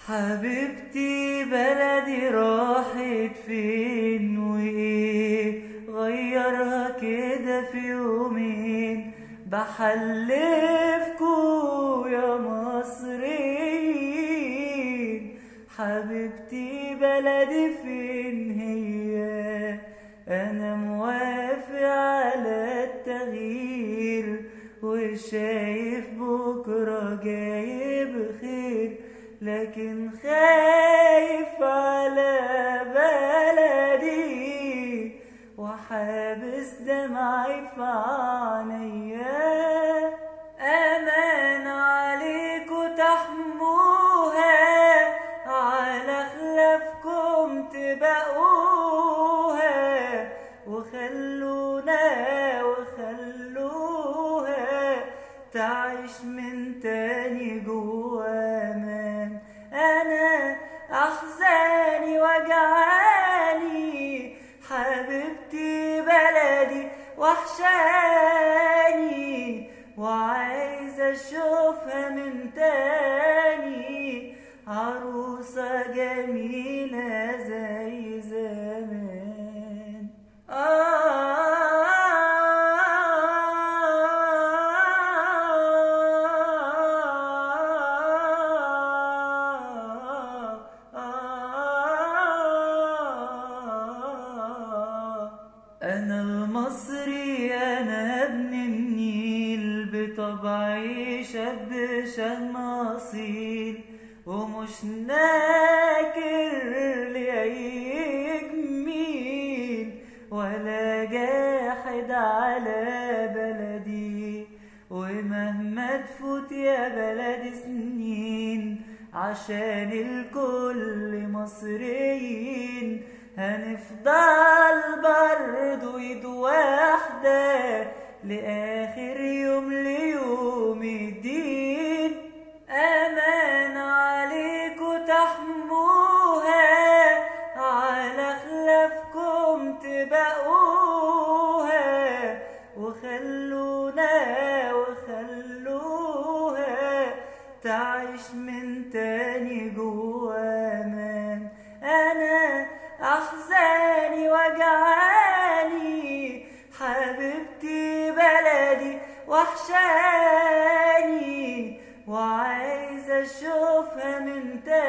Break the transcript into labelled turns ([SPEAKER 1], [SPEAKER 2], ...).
[SPEAKER 1] حبيبتي بلدي راحت فين وايه غيرها كده في يومين بحلفكوا يا مصريين حبيبتي بلدي فين هي انا موافق على التغيير وشايف بكره جاي بخير لكن خايف على بلدي وحابس دمعي في عينيا امان عليكوا تحموها على خلافكم تبقوها وخلونا وخلوها تعيش من تاني جوا امان انا احزاني وجعاني حبيبتي بلدي وحشاني وعايزة اشوفها من تاني عروسة جميلة زي زمان أنا المصري أنا ابن النيل بطبعي شاب شهم أصيل ومش ناكر لأي جميل ولا جاحد على بلدي ومهما تفوت يا بلدي سنين عشان الكل مصريين هنفضل برضو ايد واحدة لآخر يوم ليوم الدين أمان عليكوا تحموها على خلافكم تبقوها وخلونا وخلوها تعيش من تاني جوا امان انا احزاني وجعاني حبيبتي بلدي وحشاني وعايزه اشوفها من تاني